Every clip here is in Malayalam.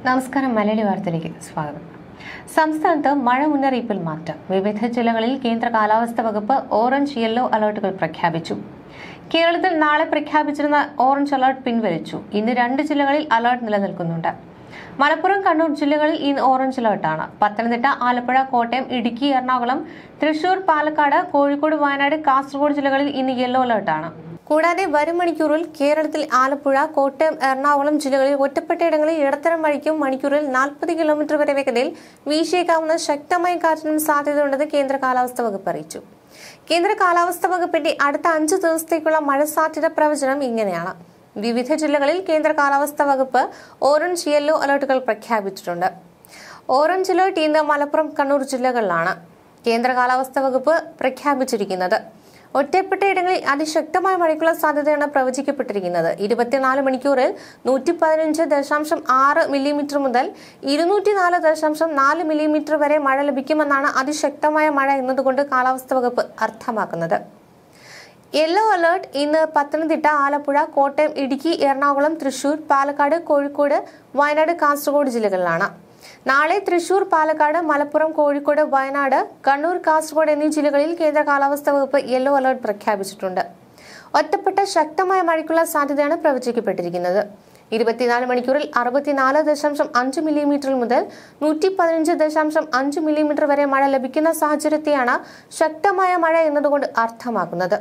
നമസ്കാരം മലയാളി വാർത്തയിലേക്ക് സ്വാഗതം സംസ്ഥാനത്ത് മഴ മുന്നറിയിപ്പിൽ മാറ്റം വിവിധ ജില്ലകളിൽ കേന്ദ്ര കാലാവസ്ഥാ വകുപ്പ് ഓറഞ്ച് യെല്ലോ അലർട്ടുകൾ പ്രഖ്യാപിച്ചു കേരളത്തിൽ നാളെ പ്രഖ്യാപിച്ചിരുന്ന ഓറഞ്ച് അലർട്ട് പിൻവലിച്ചു ഇന്ന് രണ്ട് ജില്ലകളിൽ അലർട്ട് നിലനിൽക്കുന്നുണ്ട് മലപ്പുറം കണ്ണൂർ ജില്ലകളിൽ ഇന്ന് ഓറഞ്ച് അലർട്ടാണ് പത്തനംതിട്ട ആലപ്പുഴ കോട്ടയം ഇടുക്കി എറണാകുളം തൃശൂർ പാലക്കാട് കോഴിക്കോട് വയനാട് കാസർഗോഡ് ജില്ലകളിൽ ഇന്ന് യെല്ലോ അലർട്ടാണ് കൂടാതെ വരും മണിക്കൂറിൽ കേരളത്തിൽ ആലപ്പുഴ കോട്ടയം എറണാകുളം ജില്ലകളിൽ ഒറ്റപ്പെട്ടയിടങ്ങളിൽ ഇടത്തരം മഴയ്ക്കും മണിക്കൂറിൽ നാൽപ്പത് കിലോമീറ്റർ വരെ വേഗതയിൽ വീശിയേക്കാവുന്ന ശക്തമായ കാറ്റിനും സാധ്യതയുണ്ടെന്ന് കേന്ദ്ര കാലാവസ്ഥാ വകുപ്പ് അറിയിച്ചു കേന്ദ്ര കാലാവസ്ഥാ വകുപ്പിന്റെ അടുത്ത അഞ്ചു ദിവസത്തേക്കുള്ള മഴ സാധ്യത പ്രവചനം ഇങ്ങനെയാണ് വിവിധ ജില്ലകളിൽ കേന്ദ്ര കാലാവസ്ഥാ വകുപ്പ് ഓറഞ്ച് യെല്ലോ അലർട്ടുകൾ പ്രഖ്യാപിച്ചിട്ടുണ്ട് ഓറഞ്ച് അലർട്ട് ഇന്ന് മലപ്പുറം കണ്ണൂർ ജില്ലകളിലാണ് കേന്ദ്ര കാലാവസ്ഥാ വകുപ്പ് പ്രഖ്യാപിച്ചിരിക്കുന്നത് ഒറ്റപ്പെട്ട ഇടങ്ങളിൽ അതിശക്തമായ മഴയ്ക്കുള്ള സാധ്യതയാണ് പ്രവചിക്കപ്പെട്ടിരിക്കുന്നത് ഇരുപത്തിനാല് മണിക്കൂറിൽ നൂറ്റി പതിനഞ്ച് ദശാംശം ആറ് മില്ലിമീറ്റർ മുതൽ ഇരുന്നൂറ്റി നാല് ദശാംശം നാല് മില്ലിമീറ്റർ വരെ മഴ ലഭിക്കുമെന്നാണ് അതിശക്തമായ മഴ എന്നതുകൊണ്ട് കാലാവസ്ഥാ വകുപ്പ് അർത്ഥമാക്കുന്നത് യെല്ലോ അലേർട്ട് ഇന്ന് പത്തനംതിട്ട ആലപ്പുഴ കോട്ടയം ഇടുക്കി എറണാകുളം തൃശൂർ പാലക്കാട് കോഴിക്കോട് വയനാട് കാസർഗോഡ് ജില്ലകളിലാണ് നാളെ തൃശൂർ പാലക്കാട് മലപ്പുറം കോഴിക്കോട് വയനാട് കണ്ണൂർ കാസർഗോഡ് എന്നീ ജില്ലകളിൽ കേന്ദ്ര കാലാവസ്ഥാ വകുപ്പ് യെല്ലോ അലേർട്ട് പ്രഖ്യാപിച്ചിട്ടുണ്ട് ഒറ്റപ്പെട്ട ശക്തമായ മഴയ്ക്കുള്ള സാധ്യതയാണ് പ്രവചിക്കപ്പെട്ടിരിക്കുന്നത് ഇരുപത്തിനാല് മണിക്കൂറിൽ അറുപത്തിനാല് ദശാംശം അഞ്ച് മില്ലിമീറ്റർ മുതൽ നൂറ്റി പതിനഞ്ച് ദശാംശം അഞ്ച് മില്ലിമീറ്റർ വരെ മഴ ലഭിക്കുന്ന സാഹചര്യത്തെയാണ് ശക്തമായ മഴ എന്നതുകൊണ്ട് അർത്ഥമാക്കുന്നത്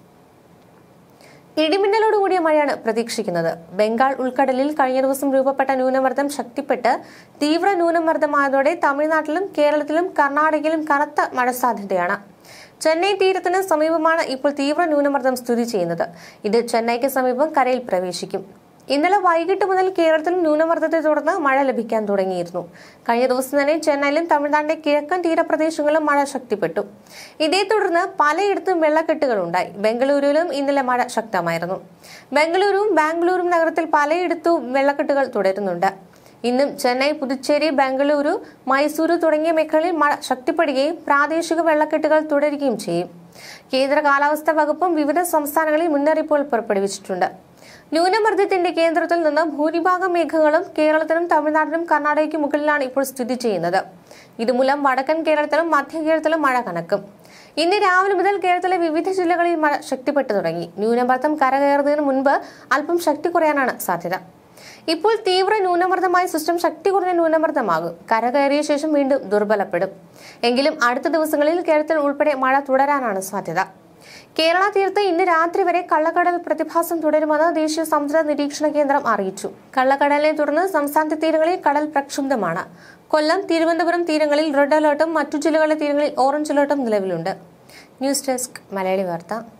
ഇടിമിന്നലോടുകൂടിയ മഴയാണ് പ്രതീക്ഷിക്കുന്നത് ബംഗാൾ ഉൾക്കടലിൽ കഴിഞ്ഞ ദിവസം രൂപപ്പെട്ട ന്യൂനമർദ്ദം ശക്തിപ്പെട്ട് തീവ്ര ന്യൂനമർദ്ദമായതോടെ തമിഴ്നാട്ടിലും കേരളത്തിലും കർണാടകയിലും കനത്ത മഴ സാധ്യതയാണ് ചെന്നൈ തീരത്തിന് സമീപമാണ് ഇപ്പോൾ തീവ്ര ന്യൂനമർദ്ദം സ്ഥിതി ചെയ്യുന്നത് ഇത് ചെന്നൈക്ക് സമീപം കരയിൽ പ്രവേശിക്കും ഇന്നലെ വൈകിട്ട് മുതൽ കേരളത്തിൽ ന്യൂനമർദ്ദത്തെ തുടർന്ന് മഴ ലഭിക്കാൻ തുടങ്ങിയിരുന്നു കഴിഞ്ഞ ദിവസം തന്നെ ചെന്നൈയിലും തമിഴ്നാടിന്റെ കിഴക്കൻ തീരപ്രദേശങ്ങളിലും മഴ ശക്തിപ്പെട്ടു ഇതേ തുടർന്ന് പലയിടത്തും വെള്ളക്കെട്ടുകൾ ഉണ്ടായി ബംഗളൂരുവിലും ഇന്നലെ മഴ ശക്തമായിരുന്നു ബംഗളൂരുവും ബാംഗ്ലൂരും നഗരത്തിൽ പലയിടത്തും വെള്ളക്കെട്ടുകൾ തുടരുന്നുണ്ട് ഇന്നും ചെന്നൈ പുതുച്ചേരി ബംഗളൂരു മൈസൂരു തുടങ്ങിയ മേഖലകളിൽ മഴ ശക്തിപ്പെടുകയും പ്രാദേശിക വെള്ളക്കെട്ടുകൾ തുടരുകയും ചെയ്യും കേന്ദ്ര കാലാവസ്ഥാ വകുപ്പും വിവിധ സംസ്ഥാനങ്ങളിൽ മുന്നറിയിപ്പുകൾ പുറപ്പെടുവിച്ചിട്ടുണ്ട് ന്യൂനമർദ്ദത്തിന്റെ കേന്ദ്രത്തിൽ നിന്ന് ഭൂരിഭാഗം മേഘങ്ങളും കേരളത്തിലും തമിഴ്നാട്ടിലും കർണാടകയ്ക്കും മുകളിലാണ് ഇപ്പോൾ സ്ഥിതി ചെയ്യുന്നത് ഇതുമൂലം വടക്കൻ കേരളത്തിലും മധ്യ കേരളത്തിലും മഴ കനക്കും ഇന്ന് രാവിലെ മുതൽ കേരളത്തിലെ വിവിധ ജില്ലകളിൽ മഴ ശക്തിപ്പെട്ടു തുടങ്ങി ന്യൂനമർദ്ദം കരകയറുന്നതിന് മുൻപ് അല്പം ശക്തി കുറയാനാണ് സാധ്യത ഇപ്പോൾ തീവ്ര ന്യൂനമർദ്ദമായ സിസ്റ്റം ശക്തി കുറഞ്ഞ ന്യൂനമർദ്ദമാകും കരകയറിയ ശേഷം വീണ്ടും ദുർബലപ്പെടും എങ്കിലും അടുത്ത ദിവസങ്ങളിൽ കേരളത്തിൽ ഉൾപ്പെടെ മഴ തുടരാനാണ് സാധ്യത കേരള തീരത്ത് ഇന്ന് രാത്രി വരെ കള്ളക്കടൽ പ്രതിഭാസം തുടരുമെന്ന് ദേശീയ സമുദ്ര നിരീക്ഷണ കേന്ദ്രം അറിയിച്ചു കള്ളക്കടലിനെ തുടർന്ന് സംസ്ഥാനത്തെ തീരങ്ങളിൽ കടൽ പ്രക്ഷുബ്ധമാണ് കൊല്ലം തിരുവനന്തപുരം തീരങ്ങളിൽ റെഡ് അലർട്ടും മറ്റു ജില്ലകളിലെ തീരങ്ങളിൽ ഓറഞ്ച് അലർട്ടും നിലവിലുണ്ട് ന്യൂസ് ഡെസ്ക് മലയാളി വാർത്ത